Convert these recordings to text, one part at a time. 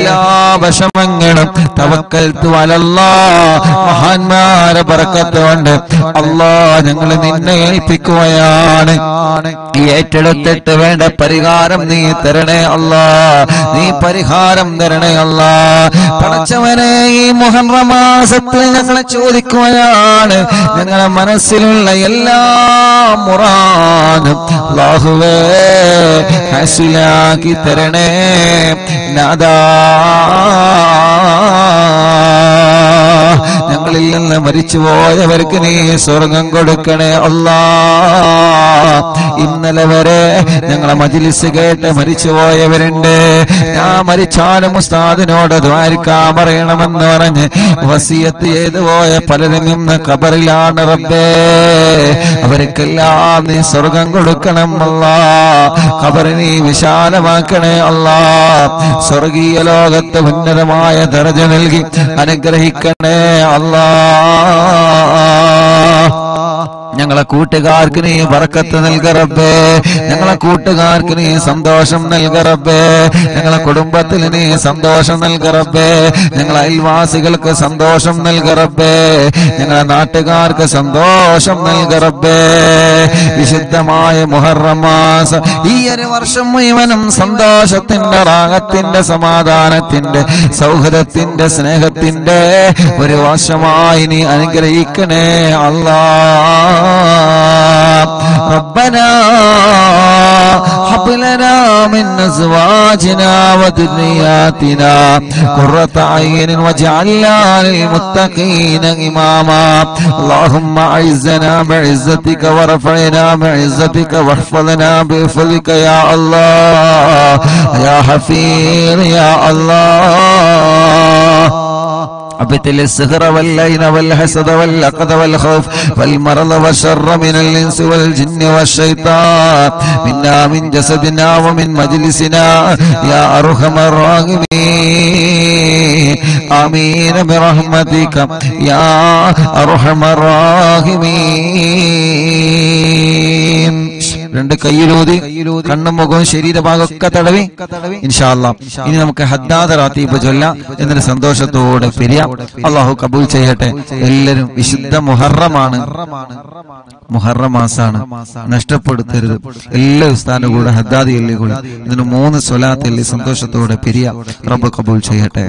എല്ലാ വിഷമങ്ങളും തവക്കൽ അലല്ലാ മഹാന്മാരെ ബർക്കത്ത് കൊണ്ട് അല്ലാ ഞങ്ങൾ നിന്നെ ഏൽപ്പിക്കുകയാണ് ഏറ്റെടുത്തിട്ട് വേണ്ട പരിഹാരം നീ തരണേ അല്ലാ നീ പരിഹാരം തരണേ അല്ലാ പടച്ചവനെ ഈ മുഹറ മാസത്തിൽ ഞങ്ങൾ ചോദിക്കുകയാണ് ഞങ്ങളെ മനസ്സിലുള്ള എല്ലാ മുറാനും അല്ലാഹുവേ ഹാസിലാക്കി തരണേ നാദാ ഞങ്ങളിൽ നിന്ന് മരിച്ചുപോയവർക്ക് നീ സ്വർഗം കൊടുക്കണേ അല്ലാ ഇന്നലെ വരെ ഞങ്ങളെ മജിലിസ് കേട്ട് മരിച്ചുപോയവരുണ്ട് ഞാൻ മരിച്ചാലും ഉസ്താദിനോട് ദ്വാരിക്കാൻ പറയണമെന്ന് പറഞ്ഞ് വസിയത്ത് ചെയ്തു പോയ പലരും ഇന്ന് കബറിലാണ് റബ്ബേ അവർക്കെല്ലാം നീ സ്വർഗം കൊടുക്കണം അല്ലാ കബറ് നീ വിശാലമാക്കണേ അല്ലാ സ്വർഗീയ ലോകത്ത് ഉന്നതമായ ദർജ നൽകി അനുഗ്രഹിക്കണേ അല്ലാ ഞങ്ങളെ കൂട്ടുകാർക്ക് നീ വറക്കത്ത് നൽകറബേ ഞങ്ങളെ കൂട്ടുകാർക്ക് നീ സന്തോഷം നൽകറബേ ഞങ്ങളെ കുടുംബത്തിൽ നീ സന്തോഷം നൽകറബേ ഞങ്ങളെ അയൽവാസികൾക്ക് സന്തോഷം നൽകറബേ ഞങ്ങളെ നാട്ടുകാർക്ക് സന്തോഷം നൽകറബേ വിശുദ്ധമായ മുഹറം മാസം ഈ ഒരു വർഷം മുഴുവനും സന്തോഷത്തിന്റെ റാഗത്തിന്റെ സമാധാനത്തിന്റെ സൗഹൃദത്തിന്റെ സ്നേഹത്തിന്റെ ഒരു വർഷമായി നീ അനുഗ്രഹിക്കണേ അല്ലാ ربنا هب لنا من ازواجنا وذرياتنا قرة عين واجعلنا للمتقين اماما اللهم اعزنا بعزتك وارفعنا بعزتك واحفظنا بفضلك يا الله يا حفيظ يا الله أبتل السهر واللين والحسد واللقد والخوف والمرض والشر من الإنس والجن والشيطان منا من جسدنا ومن مجلسنا يا أرحم الراحمين آمين برحمتك يا أرحم الراحمين രണ്ട് കയ്യിലൂതി കണ്ണും മുഖവും ശരീരഭാഗമൊക്കെ തടവി ഇൻഷാല്ല ഇനി നമുക്ക് ഹദ്ദാദ റാത്തീബ് ചൊല്ലാം എന്നൊരു സന്തോഷത്തോടെ പിരിയാം അള്ളാഹു കബൂൽ ചെയ്യട്ടെ എല്ലാവരും വിശുദ്ധ മുഹറമാണ് മുഹറം മാസാണ് നഷ്ടപ്പെടുത്തരുത് എല്ലാ ഉസ്താനും കൂടെ ഹദ്ദാദി എല്ലി കൂടെ ഇതിന് മൂന്ന് സ്വലാത്ത് എല്ലി സന്തോഷത്തോടെ പിരിയാം റബ്ബ് കബൂൽ ചെയ്യട്ടെ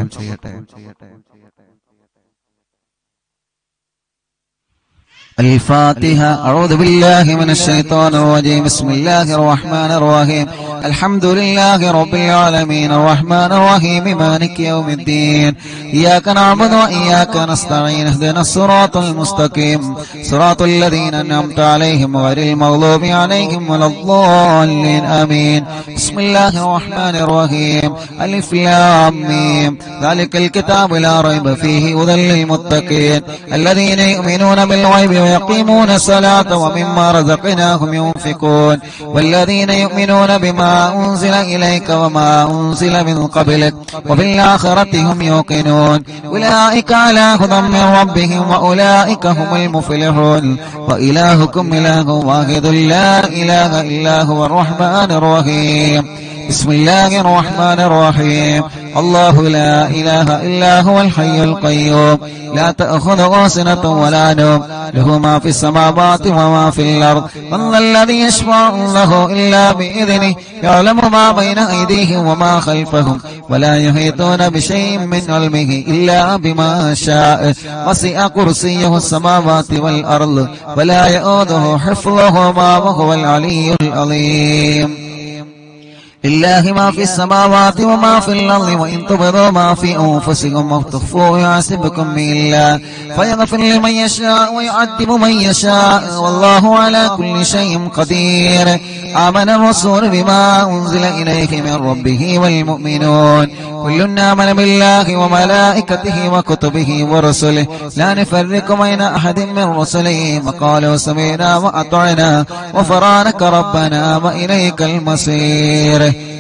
الفاتحة أعوذ بالله من الشيطان الرجيم بسم الله الرحمن الرحيم الحمد لله رب العالمين الرحمن الرحيم مالك يوم الدين إياك نعبد وإياك نستعين اهدنا الصراط المستقيم صراط الذين أنعمت عليهم غير المغضوب عليهم ولا الضالين آمين بسم الله الرحمن الرحيم ألف لام ميم ذلك الكتاب لا ريب فيه هدى للمتقين الذين يؤمنون بالغيب ويقيمون الصلاة ومما رزقناهم ينفقون والذين يؤمنون بما أنزل إليك وما أنزل من قبلك وبالآخرة هم يوقنون أولئك على هدى من ربهم وأولئك هم المفلحون وإلهكم إله واحد لا إله إلا هو الرحمن الرحيم بسم الله الرحمن الرحيم الله لا إله إلا هو الحي القيوم لا تأخذه سنة ولا نوم له ما في السماوات وما في الأرض من ذا الذي يشفع له إلا بإذنه يعلم ما بين أيديهم وما خلفهم ولا يحيطون بشيء من علمه إلا بما شاء وسع كرسيه السماوات والأرض ولا يؤوده حفظهما وهو العلي العظيم لله ما في السماوات وما في الأرض وإن تبدوا ما في أنفسكم أو تخفوه يحاسبكم به الله فيغفر لمن يشاء ويعذب من يشاء والله على كل شيء قدير آمن الرسول بما أنزل إليه من ربه والمؤمنون كل آمن بالله وملائكته وكتبه ورسله لا نفرق بين أحد من رسله وقالوا سمعنا وأطعنا غفرانك ربنا وإليك المصير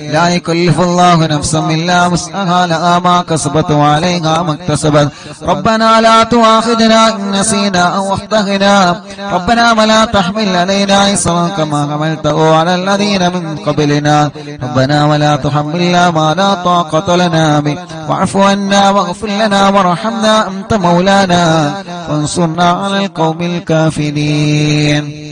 لا يكلف الله نفسا إلا وسعها لها ما كسبت وعليها ما اكتسبت ربنا لا تؤاخذنا إن نسينا أو أخطأنا ربنا ولا تحمل علينا إصرا كما حملته على الذين من قبلنا ربنا ولا تحملنا ما لا طاقة لنا به واعف عنا واغفر لنا وارحمنا أنت مولانا وانصرنا على القوم الكافرين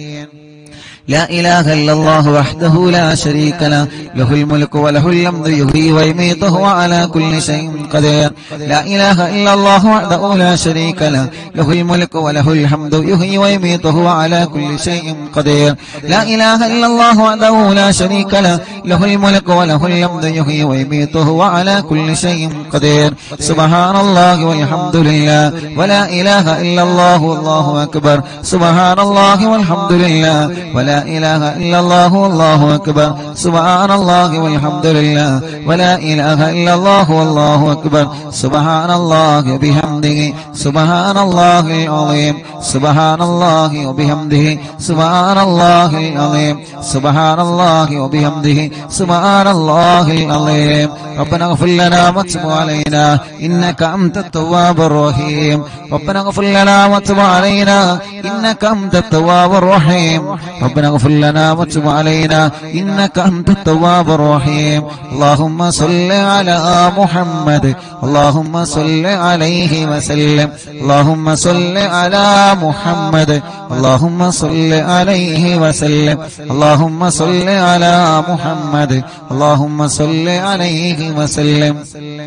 لا إله إلا الله وحده لا شريك له له الملك وله الحمد يحيي ويميت وهو على كل شيء قدير لا إله إلا الله وحده لا شريك له له الملك وله الحمد يحيي ويميت وهو على كل شيء قدير لا إله إلا الله وحده لا شريك له له الملك وله الحمد يحيي ويميت وهو على كل شيء قدير سبحان الله والحمد لله ولا إله إلا الله والله أكبر سبحان الله والحمد لله ولا إله إلا الله والله أكبر سبحان الله والحمد لله ولا إله إلا الله والله أكبر سبحان الله بحمده سبحان الله العظيم سبحان الله وبحمده سبحان الله العظيم سبحان الله وبحمده سبحان الله العظيم ربنا اغفر لنا وتب علينا إنك أنت التواب الرحيم ربنا اغفر لنا وتب علينا إنك أنت التواب الرحيم ربنا اغفر لنا وتب علينا إنك أنت التواب الرحيم اللهم صل على محمد اللهم صل عليه وسلم اللهم صل على محمد اللهم صل عليه وسلم اللهم صل على محمد اللهم صل عليه وسلم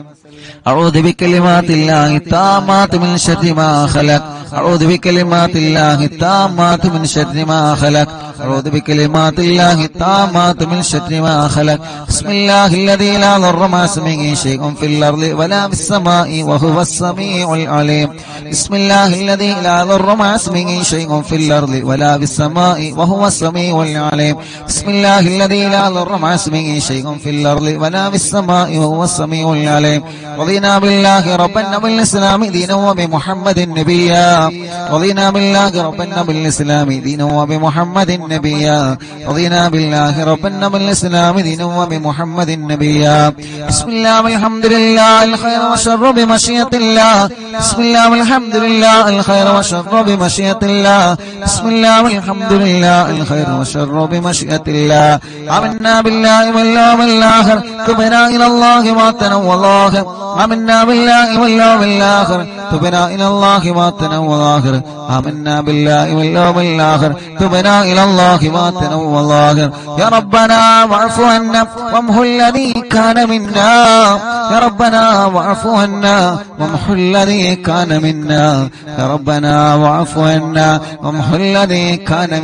أعوذ بكلمات الله التامات من شر ما خلق أعوذ بكلمات الله التامات من شر ما خلق أعوذ بكلمات الله التامات من شر ما خلق بسم الله الذي لا ضر مع اسمه شيء في الأرض ولا في السماء وهو السميع العليم بسم الله الذي لا ضر مع اسمه شيء في الأرض ولا في السماء وهو السميع العليم بسم الله الذي لا ضر مع اسمه شيء في الأرض ولا في السماء وهو السميع العليم رضينا بالله ربا وبالإسلام دينا وبمحمد نبيا رضينا بالله ربا بالإسلام دينا وبمحمد نبيا رضينا بالله ربا وبالإسلام دينا وبمحمد نبيا بسم الله والحمد لله الخير والشر بمشيئة الله بسم الله والحمد لله الخير والشر بمشيئة الله بسم الله والحمد لله الخير والشر بمشيئة الله آمنا بالله واليوم الآخر تبنا إلى الله ما تنوى الله آمنا بالله واليوم الآخر تبنا إلى الله ما تنوى الآخر آمنا بالله واليوم الآخر تبنا إلى الله ما تنوى الآخر يا ربنا واعف عنا وامحو الذي كان منا يا ربنا واعف عنا وامحو الذي كان منا يا ربنا واعف عنا وامحو الذي كان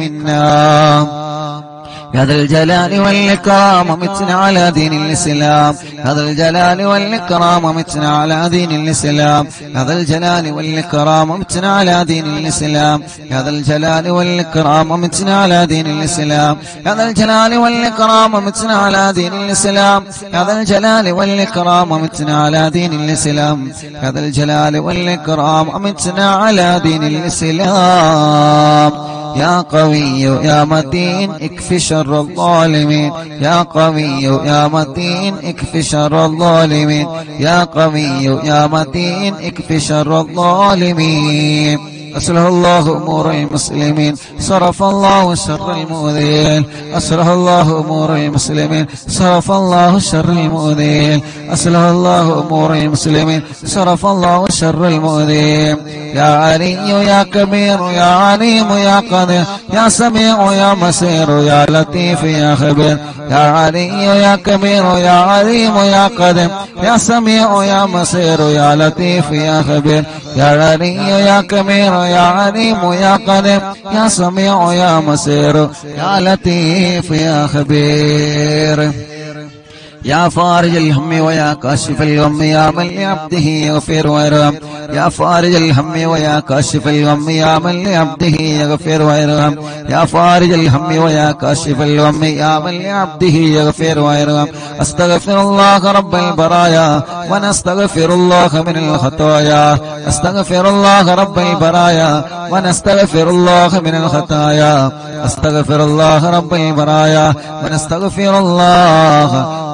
منا يا ذا الجلال والإكرام متنا على دين الإسلام يا ذا الجلال والإكرام متنا على دين الإسلام يا ذا الجلال والإكرام متنا على دين الإسلام يا ذا الجلال والإكرام متنا على دين الإسلام يا ذا الجلال والإكرام متنا على دين الإسلام يا ذا الجلال والإكرام متنا على دين الإسلام يا ذا الجلال والإكرام متنا على دين الإسلام يا قوي يا متين اكف شر الظالمين يا قوي يا متين اكف شر الظالمين يا قوي يا متين اكف شر الظالمين أصلح الله أمور المسلمين صرف الله شر المؤذين أصلح الله أمور المسلمين صرف الله شر المؤذين أصلح الله أمور المسلمين صرف الله شر المؤذين يا علي يا كبير يا عليم يا قدير يا سميع يا بصير يا لطيف يا خبير يا علي يا كبير يا عليم يا قدير يا سميع يا بصير يا لطيف يا خبير يا علي يا كبير يا عليم يا قدير يا سميع يا بصير يا لطيف يا خبير يا فارج الهم ويا كاشف الغم يا من لعبده يغفر ويرحم يا فارج الهم ويا كاشف الغم يا من لعبده يغفر ويرحم يا فارج الهم ويا كاشف الغم يا من لعبده يغفر ويرحم استغفر الله رب البرايا ونستغفر الله من الخطايا استغفر الله رب البرايا ونستغفر الله من الخطايا استغفر الله رب البرايا ونستغفر الله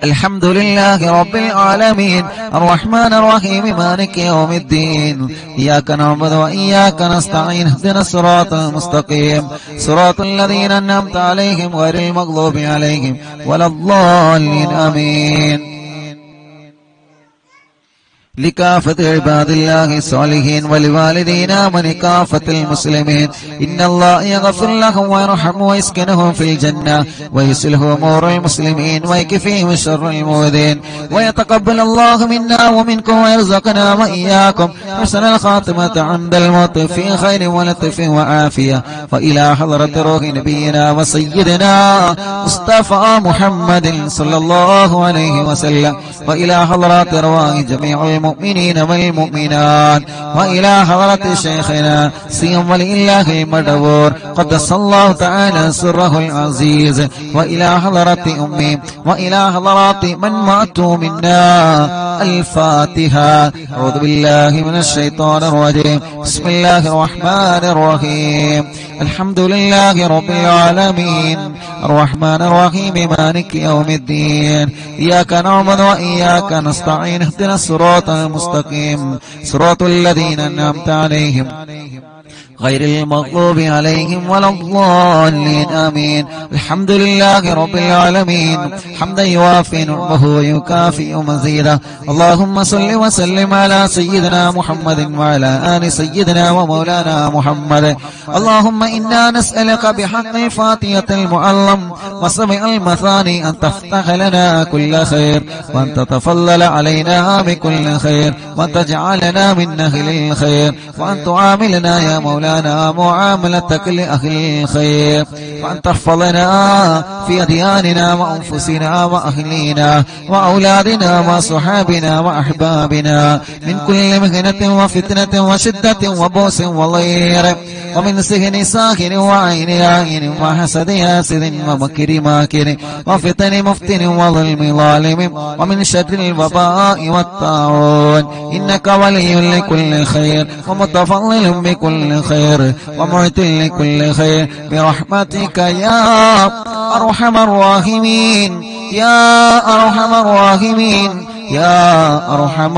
الحمد لله رب العالمين الرحمن الرحيم مالك يوم الدين إياك نعبد وإياك نستعين اهدنا الصراط المستقيم صراط الذين أنعمت عليهم غير المغضوب عليهم ولا الضالين آمين لكافة عباد الله الصالحين ولوالدينا ولكافة المسلمين إن الله يغفر لهم ويرحم ويسكنهم في الجنة ويصلح أمور المسلمين ويكفيهم شر المؤذين ويتقبل الله منا ومنكم ويرزقنا وإياكم حسن الخاتمة عند الموت في خير ولطف وعافية وإلى حضرة روح نبينا وسيدنا مصطفى محمد صلى الله عليه وسلم وإلى حضرات أرواح جميع المؤمنين والمؤمنات وإلى حضرة شيخنا سيم ولي الله المدبور قدس الله تعالى سره العزيز وإلى حضرة أمي وإلى حضرات من ماتوا منا الفاتحة أعوذ بالله من الشيطان الرجيم بسم الله الرحمن الرحيم الحمد لله رب العالمين الرحمن الرحيم مالك يوم الدين إياك نعبد وإياك نستعين اهدنا الصراط المستقيم صراط الذين أنعمت عليهم غير المغضوب عليهم ولا الضالين آمين الحمد لله رب العالمين حمدا يوافي نعمه ويكافئ مزيدا اللهم صل وسلم على سيدنا محمد وعلى آل سيدنا ومولانا محمد اللهم إنا نسألك بحق الفاتحة المعلم وسمع المثاني أن تفتح لنا كل خير وأن تتفضل علينا بكل خير وأن تجعلنا من أهل الخير وأن تعاملنا يا مولانا معاملتك لأهل الخير وأن تحفظنا في أدياننا وأنفسنا وأهلينا وأولادنا وصحابنا وأحبابنا من كل مهنة وفتنة وشدة وبوس وضير ومن سهن ساهر وعين عين وحسد حاسد ومكر ماكر وفتن مفتن وظلم ظالم ومن شر الوباء والطاعون إنك ولي لكل خير ومتفضل بكل خير ومعطي لكل خير برحمتك يا أرحم الراحمين يا أرحم الراحمين يا أرحم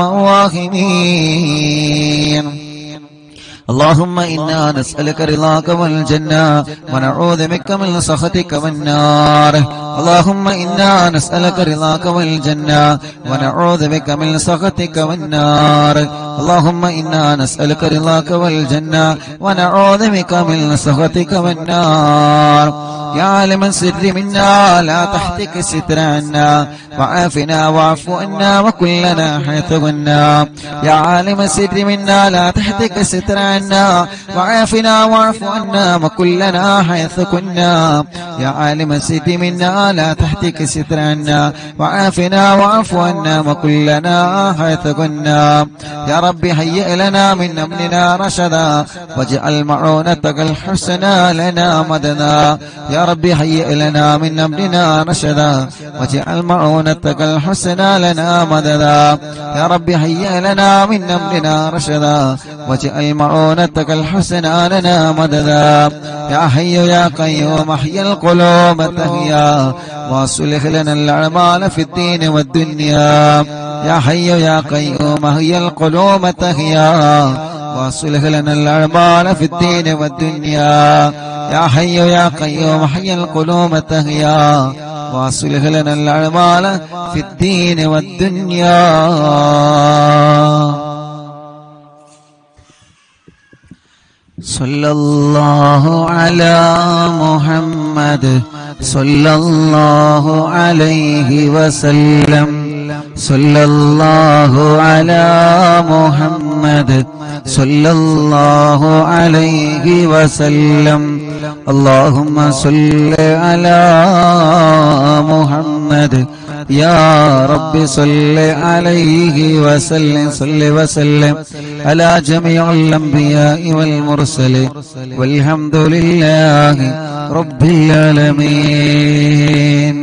الراحمين اللهم إنا نسألك رضاك والجنة ونعوذ بك من سخطك والنار اللهم إنا نسألك رضاك والجنة ونعوذ بك من سخطك والنار اللهم إنا نسألك رضاك والجنة ونعوذ بك من سخطك والنار يا عالم السر منا لا تحتك الستر عنا وعافنا واعف عنا وكلنا حيث كنا يا عالم السر منا لا تحتك الستر عنا وعافنا واعف عنا وكلنا حيث كنا يا عالم السر منا لا تحتك الستر عنا وعافنا واعف عنا وكلنا حيث كنا يا رب هيئ لنا من أمرنا رشدا واجعل معونتك الحسنى لنا مددا يا رب هيئ لنا من أمرنا رشدا واجعل معونتك الحسنى لنا مددا يا رب هيئ لنا من أمرنا رشدا واجعل معونتك الحسنى لنا مددا يا حي يا قيوم احيي القلوب تحيا واصلح لنا الأعمال في الدين والدنيا يا حي يا قيوم احيي القلوب تحيا واصلح لنا الأعمال في الدين والدنيا يا حي يا قيوم حي القلوب تهيا واصلح لنا الأعمال في الدين والدنيا صلى الله على محمد صلى الله عليه وسلم صلى الله على محمد صلى الله عليه وسلم اللهم صل على محمد يا رب صل عليه وسلم صل وسلم على جميع الأنبياء والمرسلين والحمد لله رب العالمين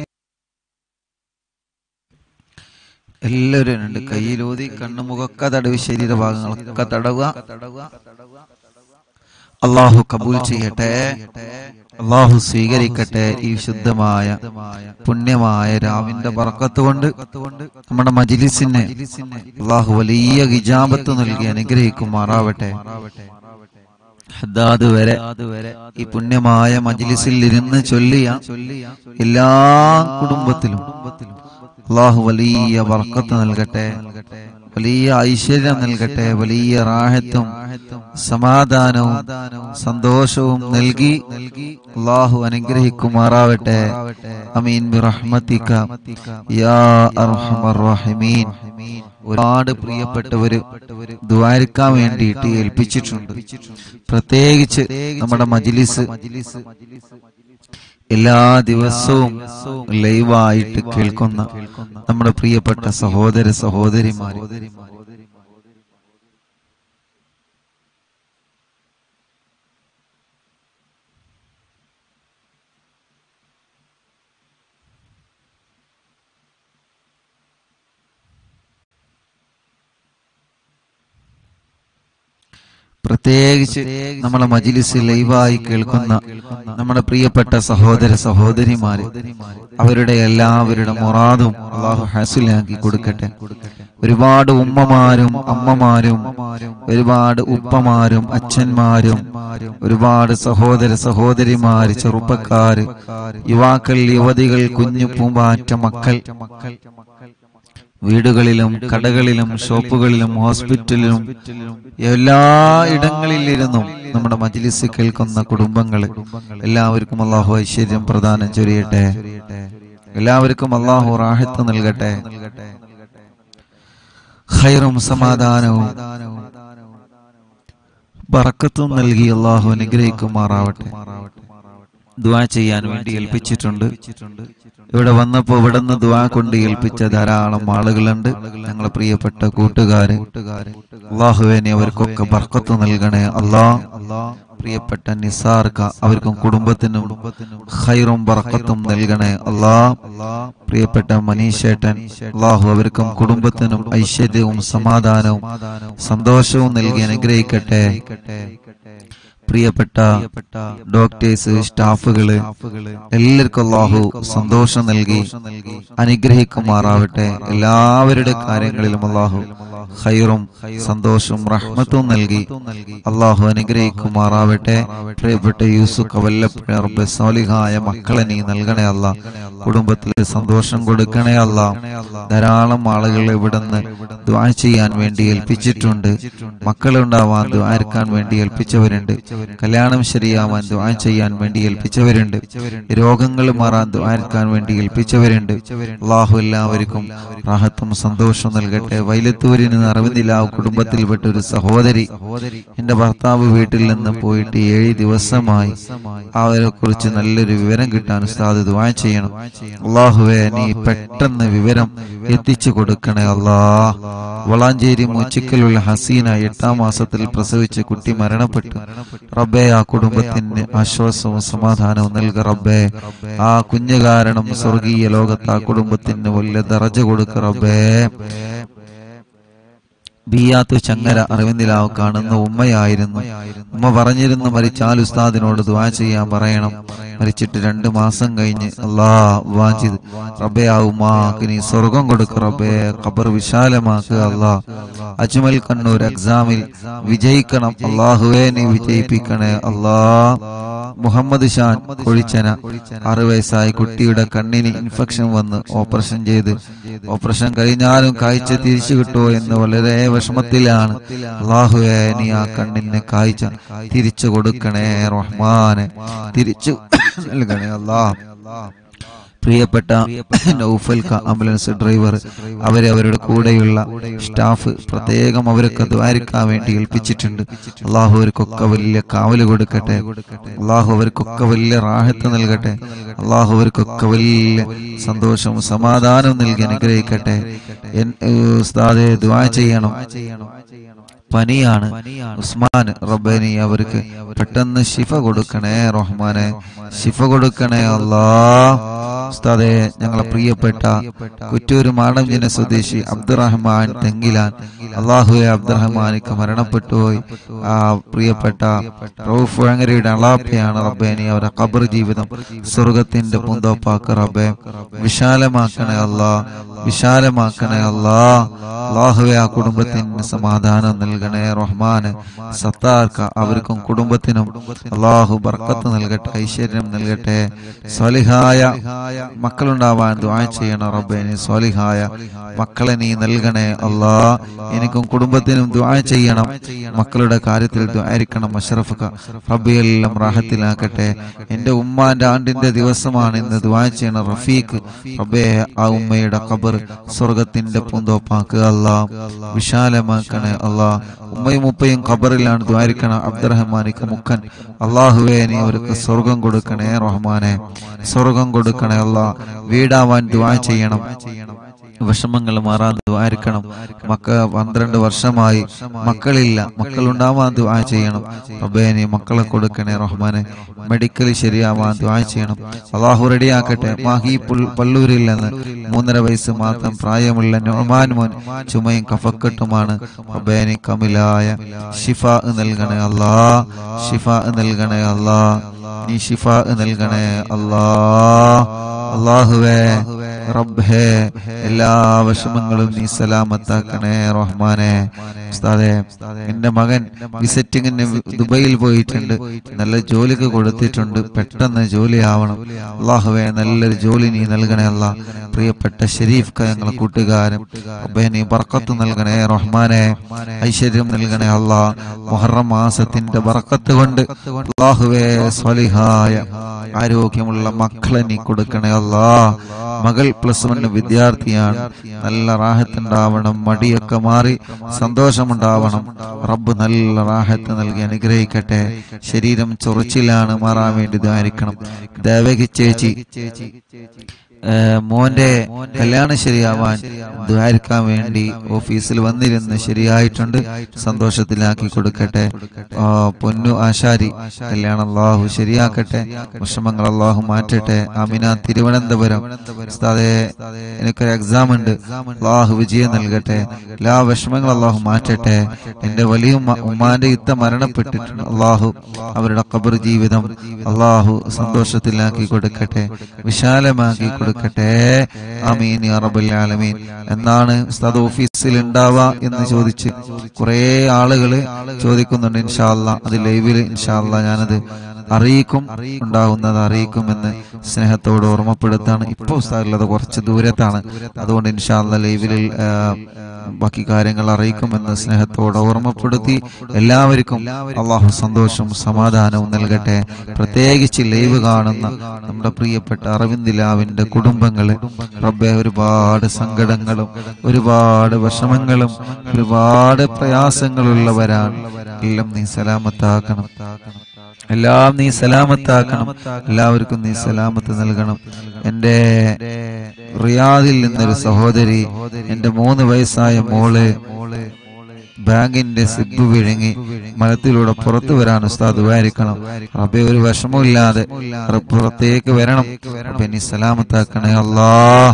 എല്ലാവരും രണ്ട് കയ്യിലൂതി കണ്ണുമുഖക്ക തടവി ശരീരഭാഗങ്ങളൊക്കെ തടവുക അള്ളാഹു കബൂൽ ചെയ്യട്ടെ അള്ളാഹു സ്വീകരിക്കട്ടെ ഈ ശുദ്ധമായ പുണ്യമായ രാവിന്റെ പറക്കത്ത് കൊണ്ട് നമ്മുടെ മജിലിസിനെ അള്ളാഹു വലിയ ഹിജാബത്ത് നൽകി അനുഗ്രഹിക്കുമാറാവട്ടെ ഹദ്ദാദ് വരെ ഈ പുണ്യമായ മജിലിസിൽ ഇരുന്ന് ചൊല്ലിയ എല്ലാ കുടുംബത്തിലും അള്ളാഹു വലിയ വർക്കത്ത് നൽകട്ടെ വലിയ ഐശ്വര്യം നൽകട്ടെ വലിയ റാഹത്തും സമാധാനവും സന്തോഷവും നൽകി അള്ളാഹു അനുഗ്രഹിക്കുമാറാവട്ടെ അമീൻ ബിറഹ്മതിക യാ അർഹമർ റഹീമീൻ ഒരുപാട് പ്രിയപ്പെട്ടവര് ദ്വാരിക്കാൻ വേണ്ടിയിട്ട് ഏൽപ്പിച്ചിട്ടുണ്ട് പ്രത്യേകിച്ച് നമ്മുടെ മജിലിസ് എല്ലാ ദിവസവും ലൈവായിട്ട് കേൾക്കുന്ന നമ്മുടെ പ്രിയപ്പെട്ട സഹോദര സഹോദരിമാർ പ്രത്യേകിച്ച് നമ്മളെ മജിലിസ് ലൈവായി കേൾക്കുന്ന നമ്മുടെ പ്രിയപ്പെട്ട സഹോദര സഹോദരിമാര് അവരുടെ എല്ലാവരുടെ മുറാദും അള്ളാഹു ഹാസിലാക്കി കൊടുക്കട്ടെ ഒരുപാട് ഉമ്മമാരും അമ്മമാരും ഒരുപാട് ഉപ്പമാരും അച്ഛന്മാരും ഒരുപാട് സഹോദര സഹോദരിമാര് ചെറുപ്പക്കാര് യുവാക്കൾ യുവതികൾ കുഞ്ഞു പൂമ്പാറ്റ മക്കൾ വീടുകളിലും കടകളിലും ഷോപ്പുകളിലും ഹോസ്പിറ്റലിലും എല്ലാ ഇടങ്ങളിലിരുന്നും നമ്മുടെ മജ്ലിസ് കേൾക്കുന്ന കുടുംബങ്ങള് എല്ലാവർക്കും അള്ളാഹു ഐശ്വര്യം പ്രദാനം ചൊരിയട്ടെ എല്ലാവർക്കും അള്ളാഹു റാഹത്ത് നൽകട്ടെ ഖൈറും സമാധാനവും ബറക്കത്തും നൽകി അള്ളാഹു അനുഗ്രഹിക്കുമാറാവട്ടെ ദുആ ചെയ്യാൻ വേണ്ടി ഏൽപ്പിച്ചിട്ടുണ്ട് ഇവിടെ വന്നപ്പോ ഇവിടെ നിന്ന് ദുആ കൊണ്ട് ഏൽപ്പിച്ച ധാരാളം ആളുകളുണ്ട് ഞങ്ങളെ പ്രിയപ്പെട്ട കൂട്ടുകാര് അള്ളാഹുവേനെ അവർക്കൊക്കെ ബർക്കത്ത് നൽകണേ അല്ലാ പ്രിയപ്പെട്ട നിസാർക്ക അവർക്കും കുടുംബത്തിനും ഖൈറും ബർക്കത്തും നൽകണേ അല്ലാ പ്രിയപ്പെട്ട മനീഷേട്ടൻ അള്ളാഹു അവർക്കും കുടുംബത്തിനും ഐശ്വര്യവും സമാധാനവും സന്തോഷവും നൽകി അനുഗ്രഹിക്കട്ടെ പ്രിയപ്പെട്ട ഡോക്ടേഴ്സ് സ്റ്റാഫുകള് എല്ലാവർക്കും അള്ളാഹു സന്തോഷം നൽകി അനുഗ്രഹിക്കുമാറാവട്ടെ എല്ലാവരുടെ കാര്യങ്ങളിലും അള്ളാഹു ഖൈറും സന്തോഷവും റഹ്മത്തും നൽകി അള്ളാഹു അനുഗ്രഹിക്കുമാറാവട്ടെ പ്രിയപ്പെട്ട യൂസുഫ് വല്ലപ്പുഴ റബ്ബ് സാലിഹായ മക്കളെ നീ നൽകണേ അല്ല കുടുംബത്തിൽ സന്തോഷം കൊടുക്കണേ അല്ല ധാരാളം ആളുകൾ ഇവിടുന്ന് ദ്വാ ചെയ്യാൻ വേണ്ടി ഏൽപ്പിച്ചിട്ടുണ്ട് മക്കളുണ്ടാവാൻ ദ്വാരക്കാൻ വേണ്ടി ഏൽപ്പിച്ചവരുണ്ട് കല്യാണം ശരിയാവാൻ ദ്വാ ചെയ്യാൻ വേണ്ടി ഏൽപ്പിച്ചവരുണ്ട് രോഗങ്ങൾ മാറാൻ ദ്വാരക്കാൻ വേണ്ടി ഏൽപ്പിച്ചവരുണ്ട് അള്ളാഹു എല്ലാവർക്കും റാഹത്തും സന്തോഷവും നൽകട്ടെ വൈലത്തൂരിൽ നിന്ന് അറവിന്ദിലാവ് കുടുംബത്തിൽപ്പെട്ട ഒരു സഹോദരി എന്റെ ഭർത്താവ് വീട്ടിൽ നിന്ന് പോയിട്ട് ഏഴ് ദിവസമായി അവരെ കുറിച്ച് നല്ലൊരു വിവരം കിട്ടാൻ ഉസ്താദ് ദുആ ചെയ്യണം അള്ളാഹുവെ നീ പെട്ടെന്ന് വിവരം എത്തിച്ചു കൊടുക്കണേ അല്ലാ വളാഞ്ചേരി മൂച്ചിക്കലുള്ള ഹസീന എട്ടാം മാസത്തിൽ പ്രസവിച്ച കുട്ടി മരണപ്പെട്ടു റബ്ബേ ആ കുടുംബത്തിന് ആശ്വാസവും സമാധാനവും നൽക റബ്ബേ ആ കുഞ്ഞു കാരണം സ്വർഗീയ ലോകത്ത് ആ കുടുംബത്തിന് വലിയ ദറജ കൊടുക്ക റബ്ബേ ബിയാത്തു ചങ്ങര അറിവിന്ദിലാവ് കാണുന്ന ഉമ്മയായിരുന്നു ഉമ്മ പറഞ്ഞിരുന്നു മരിച്ചാൽ ഉസ്താദിനോട് ദുആ ചെയ്യാൻ പറയണം മരിച്ചിട്ട് രണ്ട് മാസം കഴിഞ്ഞ് അല്ലാ വാഞ്ചിത് റബ്ബേ ആ ഉമ്മാക്ക് നീ സ്വർഗം കൊടുക്ക റബ്ബേ ഖബർ വിശാലമാക്കുക അല്ലാ അജ്മൽ കണ്ണൂർ എക്സാമിൽ വിജയിക്കണം അള്ളാഹുവേ നീ വിജയിപ്പിക്കണേ അല്ലാ മുഹമ്മദ് ഷാൻ കൊഴിച്ചന ആറു വയസ്സായ കുട്ടിയുടെ കണ്ണിന് ഇൻഫെക്ഷൻ വന്ന് ഓപ്പറേഷൻ ചെയ്ത് ഓപ്പറേഷൻ കഴിഞ്ഞാലും കാഴ്ച തിരിച്ചു കിട്ടുമോ എന്ന് വളരെ വിഷമത്തിലാണ് അള്ളാഹുവേ നീ ആ കണ്ണിന് കാഴ്ച തിരിച്ചു കൊടുക്കണേ റഹ്മാനെ തിരിച്ചു നൽകണേ അല്ലാ പ്രിയപ്പെട്ട നൗഫൽ ക ആംബുലൻസ് ഡ്രൈവർ അവരെ അവരുടെ കൂടെയുള്ള സ്റ്റാഫ് പ്രത്യേകം അവരൊക്കെ ദ്വാരിക്കാൻ വേണ്ടി ഏൽപ്പിച്ചിട്ടുണ്ട് അള്ളാഹു അവർക്കൊക്കെ വലിയ കാവല് കൊടുക്കട്ടെ അള്ളാഹു അവർക്കൊക്കെ വലിയ റാഹത്ത് നൽകട്ടെ അള്ളാഹു അവർക്കൊക്കെ വലിയ സന്തോഷവും സമാധാനവും നൽകി അനുഗ്രഹിക്കട്ടെ എൻ- ഏഹ് ഉസ്താദെ ദ്വാ ചെയ്യണം പനിയാണ് ഉസ്മാൻ റബ്ബനി അവർക്ക് പെട്ടെന്ന് ശിഫ കൊടുക്കണേ റഹ്മാനെ ശിഫ കൊടുക്കണേ അല്ലാ ഉസ്താദെ ഞങ്ങളെ പ്രിയപ്പെട്ട കുറ്റൂർ മാടംജന സ്വദേശി അബ്ദുറഹ്മാൻ തെങ്കിലാൻ അള്ളാഹുവെ അബ്ദുറഹ്മാനിക്ക് മരണപ്പെട്ടുപോയി ആ പ്രിയപ്പെട്ട റൌഫ് വഴങ്ങരയുടെ അളാപ്പയാണ് റബ്ബെ നീ അവരുടെ ഖബർ ജീവിതം സ്വർഗത്തിന്റെ പൂന്തോപ്പാക്ക് റബ്ബെ വിശാലമാക്കണേ അല്ലാ വിശാലമാക്കണേ അല്ലാ അള്ളാഹുവെ ആ കുടുംബത്തിന് സമാധാനം നൽകണേ റഹ്മാന് സത്താർക്ക് അവർക്കും കുടുംബത്തിനും അള്ളാഹു ബർക്കത്ത് നൽകട്ടെ ഐശ്വര്യം നൽകട്ടെ സ്വലിഹായ മക്കളുണ്ടാവാൻ ദുആ ചെയ്യണം റബ്ബെ നീ സ്വലിഹായ മക്കളെ നീ നൽകണേ അല്ലാ എനിക്കും കുടുംബത്തിനും ദുആ ചെയ്യണം മക്കളുടെ കാര്യത്തിൽ ദുആയിരിക്കണം അഷ്റഫ് റബ്ബിയെല്ലാം റാഹത്തിലാക്കട്ടെ എന്റെ ഉമ്മാന്റെ ആണ്ടിന്റെ ദിവസമാണ് ഇന്ന് ദുആ ചെയ്യണം റഫീഖ് റബ്ബേ ആ ഉമ്മയുടെ ഖബർ സ്വർഗത്തിന്റെ പൂന്തോപ്പാക്കുക അല്ലാ വിശാലമാക്കണേ അല്ലാ ഉമ്മയും ഉപ്പയും ഖബറിലാണ് ദ്വാരിക്കണം അബ്ദുറഹ്മാനിക്ക് മുക്കൻ അള്ളാഹുവേ നീ അവർക്ക് സ്വർഗം കൊടുക്കണേ റഹ്മാനെ സ്വർഗം കൊടുക്കണേ അല്ലാ വീടാവാൻ ദ്വാ ചെയ്യണം വിഷമങ്ങൾ മാറാൻ ദ്വാരിക്കണം മക്ക പന്ത്രണ്ട് വർഷമായി മക്കളില്ല മക്കളുണ്ടാവാൻ ദ്വാ ചെയ്യണം റബ്ബേ നീ മക്കളെ കൊടുക്കണേ റഹ്മാനെ മെഡിക്കൽ ശരിയാവാൻ ദ്വാ ചെയ്യണം അള്ളാഹു റെഡിയാക്കട്ടെ മാഹി പുൽ- പള്ളൂരിൽ നിന്ന് മൂന്നര വയസ്സ് മാത്രം പ്രായമുള്ള നൊമാൻ മോൻ ചുമയും കഫക്കെട്ടുമാണ് റബ്ബേ നീ കമിലായ ഷിഫ നൽകണേ അല്ലാ ഷിഫ നൽകണേ അല്ലാ നീ ഷിഫ നൽകണേ അല്ലാ അള്ളാഹുവേ റബ്ബേ എല്ലാ വിഷമങ്ങളും നീ സലാമത്താക്കണേ റഹ്മാനെ ഉസ്താദേ എന്റെ മകൻ വിസിറ്റിങ്ങിന് ദുബൈയിൽ പോയിട്ടുണ്ട് നല്ല ജോലിക്ക് കൊടുത്തിട്ടുണ്ട് പെട്ടെന്ന് ജോലി ആവണം അള്ളാഹുവേ നല്ലൊരു ജോലി നീ നൽകണേ അല്ല പ്രിയപ്പെട്ട ഷരീഫ് ക ഞങ്ങളെ കൂട്ടുകാരൻ റബ്ബേ നീ ബർക്കത്ത് നൽകണേ റഹ്മാനെ ഐശ്വര്യം നൽകണേ അല്ലാ മുഹറം മാസത്തിന്റെ ബർക്കത്ത് കൊണ്ട് അള്ളാഹുവേ സ്വലിഹായ ആരോഗ്യമുള്ള മക്കളെ നീ കൊടുക്കണേ അല്ലാ മകൾ പ്ലസ് വൺ വിദ്യാർത്ഥിയാണ് നല്ല റാഹത്തുണ്ടാവണം മടിയൊക്കെ മാറി സന്തോഷമുണ്ടാവണം റബ്ബ് നല്ല റാഹത്ത് നൽകി അനുഗ്രഹിക്കട്ടെ ശരീരം ചൊറിച്ചിലാണ് മാറാൻ വേണ്ടി ധാരിക്കണം ദേവകി ചേച്ചി ഏഹ് മോന്റെ കല്യാണം ശരിയാവാൻ ദ്വാരിക്കാൻ വേണ്ടി ഓഫീസിൽ വന്നിരുന്ന് ശരിയായിട്ടുണ്ട് സന്തോഷത്തിലാക്കി കൊടുക്കട്ടെ ആ, പൊന്നു ആശാരി കല്യാണം അള്ളാഹു ശരിയാക്കട്ടെ വിഷമങ്ങൾ അള്ളാഹു മാറ്റട്ടെ അമിന തിരുവനന്തപുരം ഉസ്താദേ എനിക്കൊരു എക്സാം ഉണ്ട് അള്ളാഹു വിജയം നൽകട്ടെ എല്ലാ വിഷമങ്ങൾ അള്ളാഹു മാറ്റട്ടെ എന്റെ വലിയ ഉമ്മ- ഉമ്മാന്റെ ഇത്ത മരണപ്പെട്ടിട്ടുണ്ട് അള്ളാഹു അവരുടെ ഖബർ ജീവിതം അള്ളാഹു സന്തോഷത്തിലാക്കി കൊടുക്കട്ടെ വിശാലമാക്കി കൊടുക്കട്ടെ ആമീൻ യാ റബ്ബൽ ആലമീൻ എന്നാണ് ഉസ്താദ് ഓഫീസിൽ ഉണ്ടാവാ എന്ന് ചോദിച്ച് കുറെ ആളുകള് ചോദിക്കുന്നുണ്ട് ഇൻഷാല്ല അത് ലൈവിൽ ഇൻഷാല്ല ഞാനത് അറിയിക്കും ഉണ്ടാകുന്നത് അറിയിക്കുമെന്ന് സ്നേഹത്തോട് ഓർമ്മപ്പെടുത്താണ് ഇപ്പോൾ ഉസ്താദുള്ളത് കുറച്ച് ദൂരത്താണ് അതുകൊണ്ട് ഇൻഷാല്ല ലൈവിൽ ആ, ബാക്കി കാര്യങ്ങൾ അറിയിക്കുമെന്ന് സ്നേഹത്തോടെ ഓർമ്മപ്പെടുത്തി എല്ലാവർക്കും അള്ളാഹു സന്തോഷവും സമാധാനവും നൽകട്ടെ പ്രത്യേകിച്ച് ലൈവ് കാണുന്ന നമ്മുടെ പ്രിയപ്പെട്ട അരവിന്ദ് ലാവിന്റെ കുടുംബങ്ങള് റബ്ബെ ഒരുപാട് സങ്കടങ്ങളും ഒരുപാട് വിഷമങ്ങളും ഒരുപാട് പ്രയാസങ്ങളുള്ളവരാണ് എല്ലാം നീ സലാമത്താക്കണം എല്ലാം നീ സലാമത്താക്കണം എല്ലാവർക്കും നീ സലാമത്ത് നൽകണം എന്റെ റിയാദിൽ നിന്നൊരു സഹോദരി എന്റെ മൂന്ന് വയസ്സായ മോള് ബാങ്കിന്റെ സിബ് വിഴുങ്ങി മരത്തിലൂടെ പുറത്തു വരാൻ ഉസ്താദ് വാരിക്കണം റബ്ബെ ഒരു വിഷമമില്ലാതെ റബ്ബ് പുറത്തേക്ക് വരണം റബ്ബെ നീ സലാമത്താക്കണേ അല്ലാ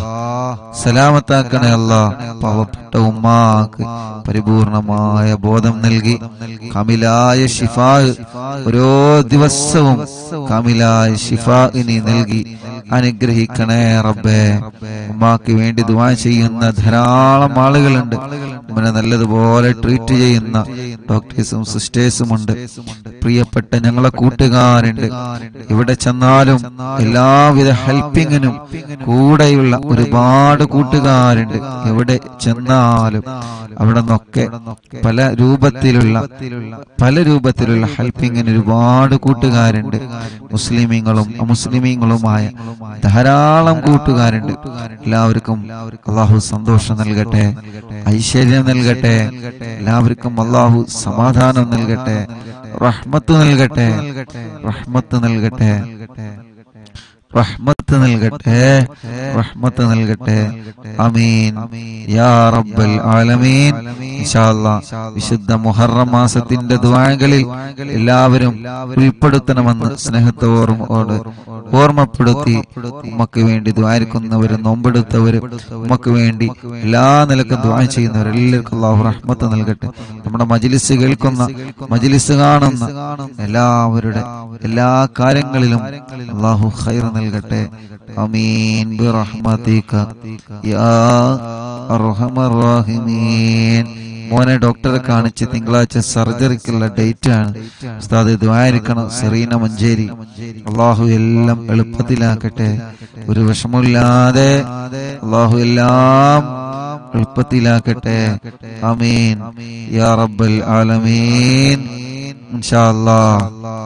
സലാമത്താക്കണേ അല്ലാ പാവപ്പെട്ട ഉമ്മാക്ക് പരിപൂർണമായ ബോധം നൽകി കമിലായ ഷിഫാ ഓരോ ദിവസവും കമിലായ ഷിഫാ നീ നൽകി അനുഗ്രഹിക്കണേ റബ്ബേ ഉമ്മാക്ക് വേണ്ടി ദുആ ചെയ്യുന്ന ധാരാളം ആളുകളുണ്ട് ഉമ്മനെ നല്ലതുപോലെ ട്രീറ്റ് ചെയ്യുന്ന ഡോക്ടേഴ്സും സിസ്റ്റേഴ്സും ഉണ്ട് പ്രിയപ്പെട്ട ഞങ്ങളെ കൂട്ടുകാരുണ്ട് ഇവിടെ ചെന്നാലും എല്ലാവിധ ഹെൽപ്പിങ്ങിനും കൂടെയുള്ള ഒരുപാട് കൂട്ടുകാരുണ്ട് എവിടെ ചെന്നാലും അവിടെ നിന്നൊക്കെ പല രൂപത്തിലുള്ള പല രൂപത്തിലുള്ള ഹെൽപ്പിങ്ങിന് ഒരുപാട് കൂട്ടുകാരുണ്ട് മുസ്ലിമീങ്ങളും അമുസ്ലിമീങ്ങളുമായ ധാരാളം കൂട്ടുകാരുണ്ട് എല്ലാവർക്കും അള്ളാഹു സന്തോഷം നൽകട്ടെ ഐശ്വര്യം നൽകട്ടെ എല്ലാവർക്കും അള്ളാഹു സമാധാനം നൽകട്ടെ റഹ്മത്ത് നൽകട്ടെ റഹ്മത്ത് നൽകട്ടെ റഹ്മത്ത് റഹ്മത്ത് നൽകട്ടെ റഹ്മത്ത് നൽകട്ടെ അമീൻ യാ റബ്ബൽ ആലമീൻ ഇൻഷാ അല്ലാ വിശുദ്ധ മുഹറം മാസത്തിന്റെ ദ്വാരകളിൽ എല്ലാവരും ഉൾപ്പെടുത്തണമെന്ന് സ്നേഹത്തോർമ്മോട് ഓർമ്മപ്പെടുത്തി ഉമ്മക്ക് വേണ്ടി ദ്വാരിക്കുന്നവരും നോമ്പെടുത്തവരും ഉമ്മക്ക് വേണ്ടി എല്ലാ നിലക്കും ദ്വാര ചെയ്യുന്നവർ എല്ലാവർക്കും അള്ളാഹു റഹ്മത്ത് നൽകട്ടെ നമ്മുടെ മജിലിസ് കേൾക്കുന്ന മജിലിസ് കാണുന്ന എല്ലാവരുടെ എല്ലാ കാര്യങ്ങളിലും അള്ളാഹു ഖൈർ നൽകട്ടെ അമീൻ ബിറഹ്മതിക യാ അർഹമർ റഹീമീൻ മോനെ ഡോക്ടറെ കാണിച്ച് തിങ്കളാഴ്ച സർജറിക്കുള്ള ഡേറ്റ് ആണ് ഉസ്താദ് ദ്വാരിക്കണം സെറീന മഞ്ചേരി അള്ളാഹു എല്ലാം എളുപ്പത്തിലാക്കട്ടെ ഒരു വിഷമമില്ലാതെ അള്ളാഹു എല്ലാം എളുപ്പത്തിലാക്കട്ടെ അമീൻ യാ റബ്ബൽ ആലമീൻ ഇൻഷാ അല്ലാഹ്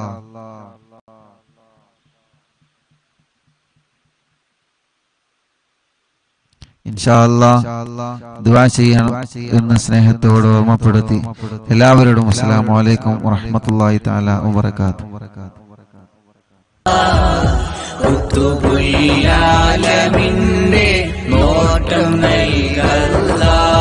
ഇൻഷാ അല്ലാഹ് ദുആ ചെയ്യണം എന്ന് സ്നേഹത്തോട് ഓർമ്മപ്പെടുത്തി എല്ലാവരോടും അസ്സലാമു അലൈക്കും വറഹ്മത്തുള്ളാഹി തആല വബറകാതുഹു കുത്തുപുല്ലാലമിന്റെ നോട്ടം നൽകല്ല